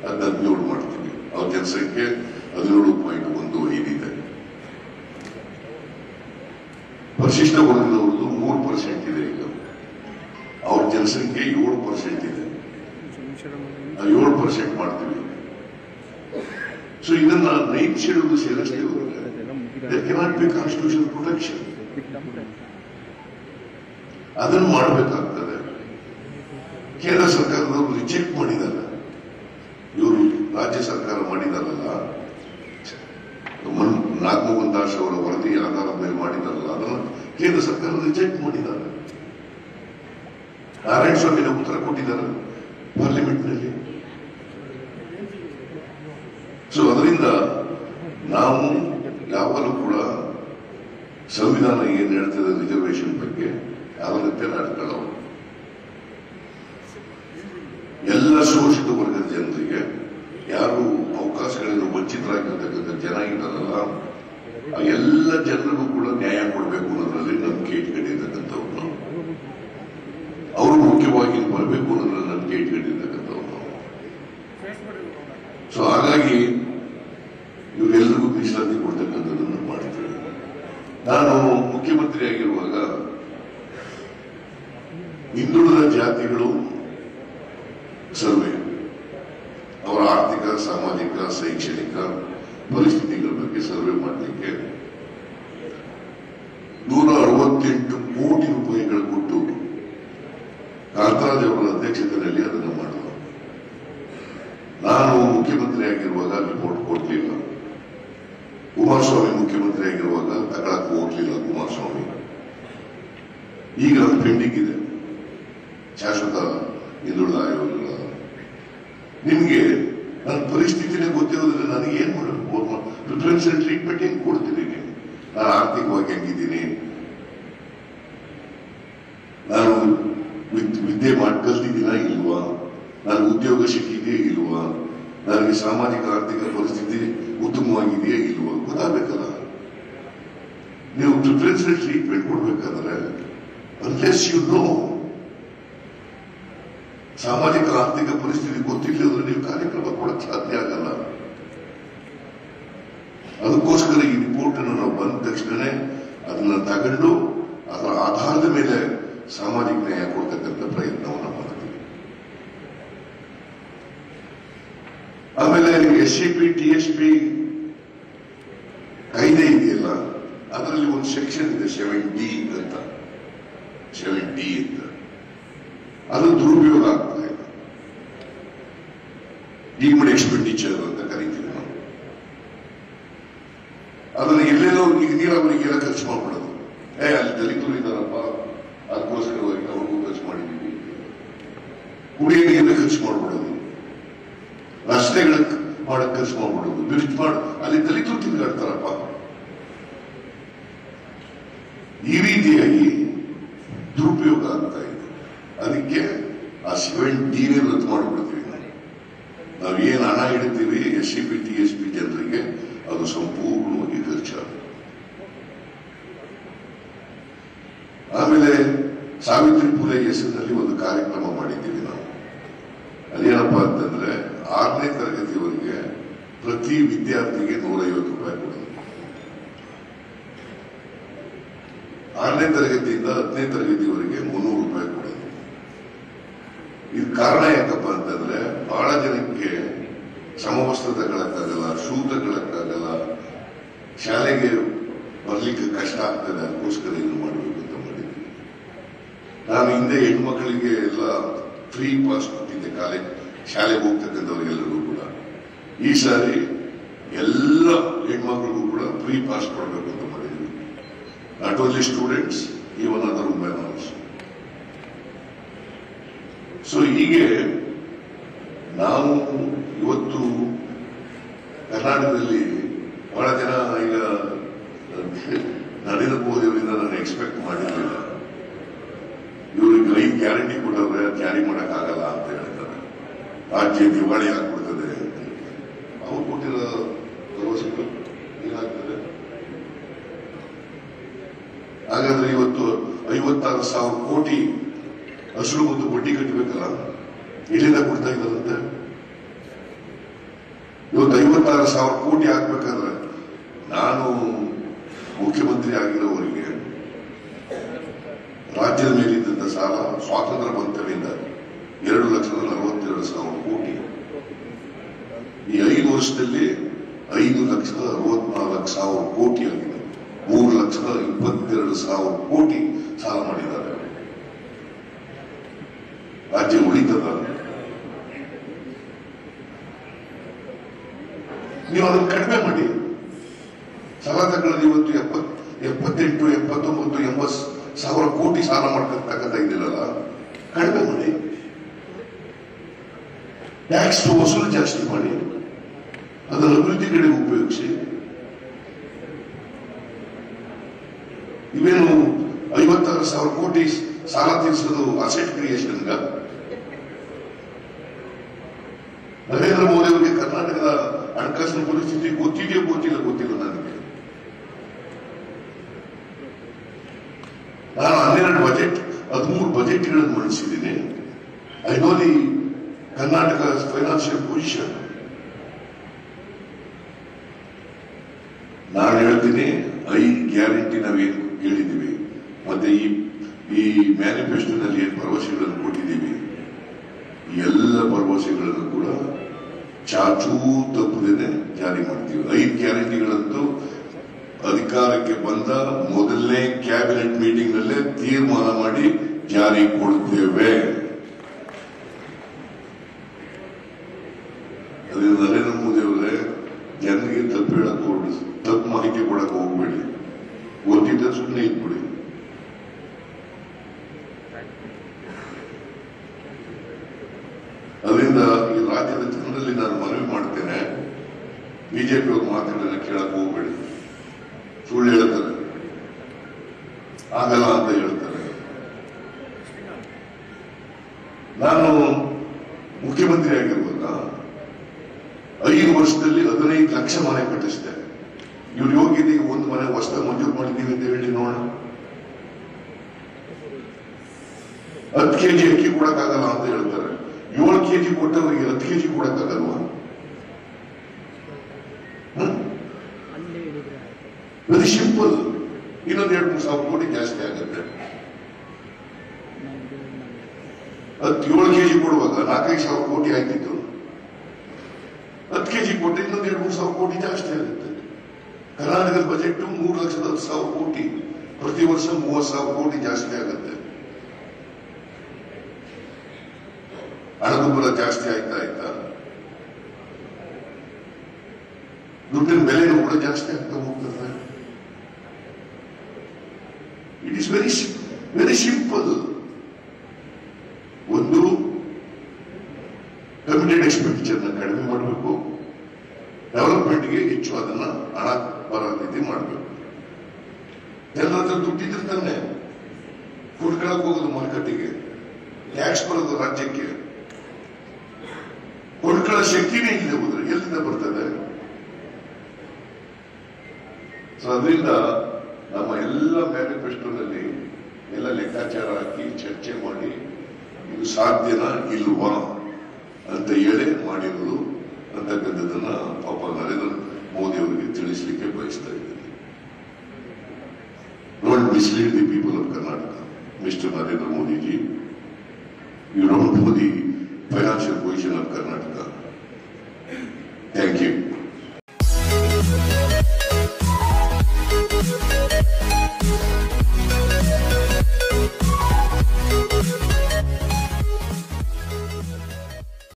ಅದನ್ನ ಹದಿನೇಳು ಮಾಡ್ತೀವಿ ಅವ್ರ ಜನಸಂಖ್ಯೆ ಹದಿನೇಳು ಪಾಯಿಂಟ್ ಒಂದು ಐದಿದೆ ಪರಿಶಿಷ್ಟ ವರ್ಗದವ್ರದ್ದು ಮೂರು ಪರ್ಸೆಂಟ್ ಇದೆ ಈಗ ಅವ್ರ ಜನಸಂಖ್ಯೆ ಏಳು ಪರ್ಸೆಂಟ್ ಇದೆ ನಾವು ಏಳು ಪರ್ಸೆಂಟ್ ಮಾಡ್ತೀವಿ ಸೊ ಇದನ್ನ ನೈಟ್ ಶೆಡ್ಯೂಲ್ ಸೇರಿಸ್ತೀವಿ there cannot be constitution protection ಅದನ್ನು ಮಾಡಬೇಕಾಗ್ತದೆ ಕೇಂದ್ರ ಸರ್ಕಾರದವರು ರಿಜೆಕ್ಟ್ ಮಾಡಿದ್ದಾರೆ ಇವರು ರಾಜ್ಯ ಸರ್ಕಾರ ಮಾಡಿದಾರಲ್ಲ ಮನ್- ನಾಗಮೋಹನ್ ದಾಸ್ ಅವರ ವರದಿ ಆಧಾರದ ಮೇಲೆ ಮಾಡಿದಾರಲ್ಲ ಅದನ್ನು ಕೇಂದ್ರ ಸರ್ಕಾರ ರಿಜೆಕ್ಟ್ ಮಾಡಿದ್ದಾರೆ ನಾರಾಯಣ ಸ್ವಾಮಿನ ಉತ್ತರ ಕೊಟ್ಟಿದ್ದಾರೆ ಪಾರ್ಲಿಮೆಂಟ್ ನಲ್ಲಿ ಸೊ ಅದರಿಂದ ನಾವು ಯಾವಾಗಲೂ ಕೂಡ ಸಂವಿಧಾನ ಏನ್ ಹೇಳ್ತದೆ ರಿಸರ್ವೇಶನ್ ಬಗ್ಗೆ ಅದರಂತೆ ನಡ್ಕೊಳ್ಳೋರು ಎಲ್ಲ ಶೋಷಿತ ವರ್ಗದ ಜನರಿಗೆ ಯಾರು ಅವಕಾಶಗಳಿಂದ ವಂಚಿತರಾಗಿರ್ತಕ್ಕಂಥ ಜನ ಇದ್ದಾರಲ್ಲ ಆ ಎಲ್ಲ ಜನರಿಗೂ ಕೂಡ ನ್ಯಾಯ ಕೊಡಬೇಕು ಅನ್ನೋದ್ರಲ್ಲಿ ನಂಬಿಕೆ ಇಟ್ಕೊಂಡಿರ್ತಕ್ಕಂಥವ್ರು ನಾವು ಅವರು ಮುಖ್ಯವಾಗಿ ಬರಬೇಕು ಅನ್ನೋದ್ರಲ್ಲಿ ನಂಬಿಕೆ ಇಟ್ಕೊಂಡಿರ್ತಕ್ಕಂಥವ್ರು ನಾವು ಸೊ ಹಾಗಾಗಿ ಇವರೆಲ್ಲರಿಗೂ ಮೀಸಲಾತಿ ಕೊಡ್ತಕ್ಕಂಥದ್ದನ್ನು ಮಾಡ್ತೀವಿ ನಾನು ಮುಖ್ಯಮಂತ್ರಿ ಆಗಿರುವಾಗ ಹಿಂದುಳಿದ ಜಾತಿಗಳು ಸರ್ವೆ ಅವರ ಆರ್ಥಿಕ ಸಾಮಾಜಿಕ ಶೈಕ್ಷಣಿಕ ಪರಿಸ್ಥಿತಿಗಳ ಬಗ್ಗೆ ಸರ್ವೆ ಮಾಡಲಿಕ್ಕೆ ನೂರ ಅರವತ್ತೆಂಟು ಕೋಟಿ ರೂಪಾಯಿಗಳು ಕೊಟ್ಟು ಕಾಂತರಾಜ್ ಅವರ ಅಧ್ಯಕ್ಷತೆಯಲ್ಲಿ ಅದನ್ನು ಮಾಡಿದ್ರು ನಾನು ಮುಖ್ಯಮಂತ್ರಿ ಆಗಿರುವಾಗ ರಿಪೋರ್ಟ್ ಕೊಡ್ಲಿಲ್ಲ ಕುಮಾರಸ್ವಾಮಿ ಮುಖ್ಯಮಂತ್ರಿ ಆಗಿರುವಾಗ ತಗೊಳಕ್ ಹೋಗ್ಲಿಲ್ಲ ಕುಮಾರಸ್ವಾಮಿ ಈಗ ಅದು ಪೆಂಡಿಂಗ್ ಇದೆ ಶಾಶ್ವತ ಹಿಂದುಳಿದ ಆಯೋಗಗಳ ನಿಮ್ಗೆ ನನ್ನ ಪರಿಸ್ಥಿತಿನೇ ಗೊತ್ತಿರೋದ್ರಿಂದ ನನಗೆ ಏನ್ ಮಾಡಬೇಕು ಪ್ರಿಫರೆನ್ಷಿಯಲ್ ಟ್ರೀಟ್ಮೆಂಟ್ ಹೆಂಗ್ ಕೊಡ್ತೀನಿ ನೀವು ನಾನು ಆರ್ಥಿಕವಾಗಿ ಹೆಂಗಿದ್ದೀನಿ ನಾನು ವಿದ್- ವಿದ್ಯೆ ಮಾಡಿ ಕಲ್ತಿದ್ದೀನ ಇಲ್ವಾ ನನಗೆ ಉದ್ಯೋಗ ಸಿಕ್ಕಿದೆಯೇ ಇಲ್ವಾ ನನಗೆ ಸಾಮಾಜಿಕ ಆರ್ಥಿಕ ಪರಿಸ್ಥಿತಿ ಉತ್ತಮವಾಗಿದೆಯೇ ಇಲ್ವಾ ಗೊತ್ತಾಗಬೇಕಲ್ಲ ನೀವು ಪ್ರಿಫರೆನ್ಷಿಯಲ್ ಟ್ರೀಟ್ಮೆಂಟ್ ಕೊಡ್ಬೇಕಾದ್ರೆ ಅನ್ಲೆಸ್ ಯು ನೋ ಸಾಮಾಜಿಕ ಆರ್ಥಿಕ ಪರಿಸ್ಥಿತಿ ಗೊತ್ತಿಲ್ಲದ್ರೆ ನೀವು ಕಾರ್ಯಕ್ರಮ ಕೊಡಕ್ ಸಾಧ್ಯ ಆಗಲ್ಲ ಅದಕ್ಕೋಸ್ಕರ ಈ ರಿಪೋರ್ಟ್ ಅನ್ನು ನಾವು ಬಂದ ತಕ್ಷಣನೇ ಅದನ್ನ ತಗೊಂಡು ಅದರ ಆಧಾರದ ಮೇಲೆ ಸಾಮಾಜಿಕ ನ್ಯಾಯ ಕೊಡ್ತಕ್ಕಂಥ ಪ್ರಯತ್ನವನ್ನು ಮಾಡ್ತೀವಿ ಆಮೇಲೆ S C P T S P ಕಾಯ್ದೆ ಇದೆಯಲ್ಲ ಅದರಲ್ಲಿ ಒಂದು ಸೆಕ್ಷನ್ ಇದೆ ಸೆವೆನ್ ಡಿ ಅಂತ ಸೆವೆನ್ ಡಿ ಅಂತ ಅದು ದುರುಪಯೋಗ ಆಗ್ತದೆ ಡೀಮ್ಡ್ ಎಕ್ಸ್ಪೆಂಡಿಚರ್ ಅಂತ ಕರಿತೀವಿ ನಾವು ಅದನ್ನ ಎಲ್ಲೆಲ್ಲೋ ಈಗ ನೀರಾವರಿಗೆಲ್ಲ ಖರ್ಚು ಮಾಡ್ಬಿಡೋದು ಏ ಅಲ್ಲಿ ದಲಿತರು ಇದ್ದಾರಪ್ಪ ಅದಕ್ಕೋಸ್ಕರವಾಗಿ ಅವ್ರಿಗೂ ಖರ್ಚು ಮಾಡಿದ್ದೀವಿ ಕುಡಿಯ ನೀರನ್ನ ಖರ್ಚು ಮಾಡ್ಬಿಡೋದು ರಸ್ತೆಗಳ ಮಾಡಕ್ ಖರ್ಚು ಮಾಡ್ಬಿಡೋದು ಬ್ರಿಡ್ಜ್ ಮಾಡ್ ಅಲ್ಲಿ ದಲಿತರು ತಿರುಗಾಡ್ತಾರಪ್ಪ ಈ ರೀತಿಯಾಗಿ ದುರುಪಯೋಗ ಆಗ್ತಾ ಇದೆ ಅದಕ್ಕೆ ಆ ಸೆವೆನ್ ಡಿನೇ ರದ್ದು ಮಾಡಿಬಿಡ್ತೀವಿ ನಾವು ನಾವು ಏನು ಹಣ ಇಡ್ತೀವಿ S C P T S P ಜನರಿಗೆ ಅದು ಸಂಪೂರ್ಣವಾಗಿ ಖರ್ಚಾಗುತ್ತೆ ಆಮೇಲೆ ಸಾವಿತ್ರಿ ಪುಲೆ ಹೆಸರಿನಲ್ಲಿ ಒಂದು ಕಾರ್ಯಕ್ರಮ ಮಾಡಿದ್ದೀವಿ ನಾವು ಅದೇನಪ್ಪ ಅಂತಂದ್ರೆ ಆರನೇ ತರಗತಿವರೆಗೆ ಪ್ರತಿ ವಿದ್ಯಾರ್ಥಿಗೆ ನೂರೈವತ್ತು ರೂಪಾಯಿ ಕೊಡೋದು ಆರನೇ ತರಗತಿಯಿಂದ ಹತ್ತನೇ ತರಗತಿವರೆಗೆ ಮುನ್ನೂರು ರೂಪಾಯಿ ಕೊಡೋದು ಇದು ಕಾರಣ ಯಾಕಪ್ಪ ಅಂತಂದ್ರೆ ಬಹಳ ಜನಕ್ಕೆ ಸಮವಸ್ತ್ರ ತಗೊಳಕ್ಕಾಗಲ್ಲ ಶೂ ತಗೊಳಕ್ಕಾಗಲ್ಲ ಶಾಲೆಗೆ ಬರ್ಲಿಕ್ಕೆ ಕಷ್ಟ ಆಗ್ತದೆ ಅದಕ್ಕೋಸ್ಕರ ಇದು ಮಾಡಬೇಕು ಅಂತ ಮಾಡಿದ್ವಿ ನಾನು ಹಿಂದೆ ಹೆಣ್ಮಕ್ಳಿಗೆ ಎಲ್ಲ ಫ್ರೀ ಪಾಸ್ ಕೊಟ್ಟಿದ್ದೆ ಕಾಲೇಜ್ ಶಾಲೆಗೆ ಹೋಗ್ತಕ್ಕಂಥವ್ರಿಗೆಲ್ಲರಿಗೂ ಕೂಡ ಈ ಸಾರಿ ಎಲ್ಲ ಹೆಣ್ಮಕ್ಳಿಗೂ ಕೂಡ ಫ್ರೀ ಪಾಸ್ ಕೊಡಬೇಕು ಅಂತ ಮಾಡಿದ್ವಿ not only students even other women also so ಹೀಗೆ ನಾವು ಇವತ್ತು ಕರ್ನಾಟಕದಲ್ಲಿ ಬಹಳ ಜನ ಈಗ ನರೇಂದ್ರ ಮೋದಿ ಅವರಿಂದ ನಾನು ಎಕ್ಸ್ಪೆಕ್ಟ್ ಮಾಡಿರಲಿಲ್ಲ ಇವ್ರಿಗೆ ಐದು ಗ್ಯಾರಂಟಿ ಕೊಟ್ಟವ್ರೆ ಕ್ಯಾರಿ ಮಾಡಕ್ ಆಗಲ್ಲ ಅಂತ ಹೇಳ್ತಾರೆ ರಾಜ್ಯ ದಿವಾಳಿ ಆಗ್ಬಿಡ್ತದೆ ಅವ್ರು ಕೊಟ್ಟಿರೋ ಭರವಸೆಗಳು ಏನಾಗ್ತದೆ ಹಾಗಾದ್ರೆ ಇವತ್ತು ಐವತ್ತಾರು ಸಾವಿರ ಕೋಟಿ ಹಸಿರು ಮತ್ತು ಬಡ್ಡಿ ಕಟ್ಟಬೇಕಲ್ಲ ಎಲ್ಲಿಂದ ಕೊಡ್ತಾ ಇದ್ದಾರಂತೆ ಐವತ್ತಾರು ಸಾವಿರ ಕೋಟಿ ಹಾಕ್ಬೇಕಾದ್ರೆ ನಾನು ಮುಖ್ಯಮಂತ್ರಿ ಆಗಿರೋವರಿಗೆ ರಾಜ್ಯದ ಮೇಲಿದ್ದಂತ ಸಾಲ ಸ್ವಾತಂತ್ರ್ಯ ಬಂತವಿಂದ ಎರಡು ಲಕ್ಷದ ನಲವತ್ತೆರಡು ಸಾವಿರ ಕೋಟಿ ಈ ಐದು ವರ್ಷದಲ್ಲಿ ಐದು ಲಕ್ಷದ ಅರವತ್ನಾಲ್ಕು ಸಾವಿರ ಕೋಟಿ ಆಗಿದೆ ಮೂರು ಲಕ್ಷದ ಇಪ್ಪತ್ತೆರಡು ಸಾವಿರ ಕೋಟಿ ಸಾಲ ಮಾಡಿದ್ದಾರೆ ರಾಜ್ಯ ಉಳಿತದ ನೀವು ಅದನ್ನು ಕಡಿಮೆ ಮಾಡಿ ಸಾಲ ತಗೊಳ್ಳೋದು ಇವತ್ತು ಎಪ್ಪತ್ ಎಪ್ಪತ್ತೆಂಟು ಎಪ್ಪತ್ತೊಂಬತ್ತು ಎಂಬತ್ತು ಸಾವಿರ ಕೋಟಿ ಸಾಲ ಮಾಡ್ಕೊತಕ್ಕಂಥ ಇದಿರಲ್ಲ ಕಡಿಮೆ ಮಾಡಿ ಟ್ಯಾಕ್ಸ್ ವಸೂಲು ಜಾಸ್ತಿ ಮಾಡಿ ಅದನ್ನು ಅಭಿವೃದ್ಧಿ ಕಡೆ ಉಪಯೋಗಿಸಿ ಇವೇನು ಐವತ್ತಾರು ಸಾವಿರ ಕೋಟಿ ಸಾಲ ತೀರಿಸೋದು ಅಸೆಟ್ ಕ್ರಿಯೇಷನ್ ನರೇಂದ್ರ ಮೋದಿ ಅವರಿಗೆ ಕರ್ನಾಟಕದ ಹಣಕಾಸಿನ ಪರಿಸ್ಥಿತಿ ಗೊತ್ತಿದೆಯೋ ಗೊತ್ತಿಲ್ಲ ಗೊತ್ತಿಲ್ಲ ನನಗೆ ನಾನು ಹನ್ನೆರಡು ಬಜೆಟ್ ಹದಿಮೂರು ಬಜೆಟ್ಗಳನ್ನು ಮಂಡಿಸಿದ್ದೀನಿ I know the Karnataka financial position ನಾನು ಹೇಳ್ತೀನಿ ಐದು ಗ್ಯಾರಂಟಿ ನಾವೇನು ಹೇಳಿದ್ದೀವಿ ಮತ್ತೆ ಈ ಈ ಮ್ಯಾನಿಫೆಸ್ಟೋನಲ್ಲಿ ಏನು ಭರವಸೆಗಳನ್ನು ಕೊಟ್ಟಿದ್ದೀವಿ ಈ ಎಲ್ಲ ಭರವಸೆಗಳನ್ನು ಕೂಡ ಚಾಚೂ ತಪ್ಪದೇನೆ ಜಾರಿ ಮಾಡ್ತೀವಿ ಐದು ಗ್ಯಾರಂಟಿಗಳಂತೂ ಅಧಿಕಾರಕ್ಕೆ ಬಂದ ಮೊದಲನೇ ಕ್ಯಾಬಿನೆಟ್ ಮೀಟಿಂಗ್ ನಲ್ಲೇ ತೀರ್ಮಾನ ಮಾಡಿ ಜಾರಿ ಕೊಡುತ್ತೇವೆ ಅದೇ ನರೇಂದ್ರ ಮೋದಿ ಅವರೇ ಜನರಿಗೆ ತಪ್ಪು ಹೇಳಕ್ ಹೋಗ್ಬಿಡಿ ತಪ್ಪು ಮಾಹಿತಿ ಕೊಡಕ್ ಹೋಗ್ಬೇಡಿ ಗೊತ್ತಿದ್ದ ಸುಮ್ಮನೆ ಇದ್ಬಿಡಿ ಅದರಿಂದ ಈ ರಾಜ್ಯದ ಜನರಲ್ಲಿ ನಾನು ಮನವಿ ಮಾಡ್ತೇನೆ ಬಿಜೆಪಿ ಅವ್ರ ಮಾತುಗಳನ್ನ ಕೇಳಕ್ ಹೋಗ್ಬೇಡಿ ಸುಳ್ಳು ಹೇಳ್ತಾರೆ ಆಗಲ್ಲ ಅಂತ ಹೇಳ್ತಾರೆ ನಾನು ಮುಖ್ಯಮಂತ್ರಿ ಆಗಿರುವಾಗ ಐದು ವರ್ಷದಲ್ಲಿ ಹದಿನೈದು ಲಕ್ಷ ಮನೆ ಕಟ್ಟಿಸಿದೆ ಇವ್ರು ಯೋಗಿದಿಗೆ ಒಂದು ಮನೆ ಹೊಸ ಮಂಜೂರು ಮಾಡಿದ್ದೀವಿ ಅಂತ ಹೇಳಿ ನೋಡೋಣ ಹತ್ತು ಕೆಜಿ ಅಕ್ಕಿ ಕೊಡಕ್ಕಾಗಲ್ಲ ಅಂತ ಹೇಳ್ತಾರೆ ಏಳು ಕೆಜಿ ಕೊಟ್ಟವರಿಗೆ ಹತ್ತು ಕೆಜಿ ಕೊಡಕ್ಕಾಗಲ್ವಾ ವೆರಿ ಸಿಂಪಲ್ ಇನ್ನೊಂದು ಎರಡು ಮೂರು ಸಾವಿರ ಕೋಟಿ ಜಾಸ್ತಿ ಆಗುತ್ತೆ ಹತ್ತು ಏಳು ಕೆಜಿ ಕೊಡುವಾಗ ನಾಲ್ಕೈದು ಸಾವಿರ ಕೋಟಿ ಆಗಿತ್ತು ಹತ್ತು ಕೆಜಿ ಕೊಟ್ಟರೆ ಇನ್ನೊಂದು ಎರಡು ಮೂರು ಸಾವಿರ ಕೋಟಿ ಜಾಸ್ತಿ ಆಗುತ್ತೆ ಕರ್ನಾಟಕದ ಬಜೆಟ್ ಮೂರು ಲಕ್ಷದ ಹತ್ತು ಸಾವಿರ ಕೋಟಿ ಪ್ರತಿ ವರ್ಷ ಮೂವತ್ತು ಸಾವಿರ ಕೋಟಿ ಜಾಸ್ತಿ ಆಗುತ್ತೆ ಹಣದುಬ್ಬರ ಜಾಸ್ತಿ ಆಯ್ತಾ ಆಯ್ತಾ ದುಡ್ಡಿನ ಬೆಲೆನೂ ಕೂಡ ಜಾಸ್ತಿ ಆಗ್ತಾ ಹೋಗ್ತದೆ it is very very simple ಒಂದು ಕಮಿಟೆಡ್ ಎಕ್ಸ್ಪೆಂಡಿಚರ್ ನ ಕಡಿಮೆ ಮಾಡಬೇಕು ಡೆವಲಪ್ಮೆಂಟ್ಗೆ ಹೆಚ್ಚು ಅದನ್ನ ಹಣ ಬರೋ ರೀತಿ ಮಾಡಬೇಕು ಜನರ ಹತ್ರ ದುಡ್ಡಿದ್ರೆ ತಾನೆ ಕುಡ್ಕೊಳಕ್ ಹೋಗೋದು ಮಾರುಕಟ್ಟೆಗೆ ಟ್ಯಾಕ್ಸ್ ಬರೋದು ರಾಜ್ಯಕ್ಕೆ ಕೊಂಡ್ಕೊಳ್ಳೋ ಶಕ್ತಿನೇ ಇಲ್ಲದೆ ಹೋದ್ರೆ ಎಲ್ಲಿಂದ ಬರ್ತದೆ ಸೊ ಅದರಿಂದ ನಮ್ಮ ಎಲ್ಲ ಮ್ಯಾನಿಫೆಸ್ಟೋನಲ್ಲಿ ಎಲ್ಲ ಲೆಕ್ಕಾಚಾರ ಹಾಕಿ ಚರ್ಚೆ ಮಾಡಿ ಇದು ಸಾಧ್ಯನಾ ಇಲ್ವಾ ಅಂತ ಹೇಳಿ ಮಾಡಿರೋದು ಅಂತಕ್ಕಂಥದ್ದನ್ನ ಪಾಪ ನರೇಂದ್ರ ಮೋದಿ ಅವರಿಗೆ ತಿಳಿಸಲಿಕ್ಕೆ ಬಯಸ್ತಾ ಇದ್ದೀನಿ don't mislead the people of Karnataka mister Narendra Modiji you don't know the financial position of Karnataka thank you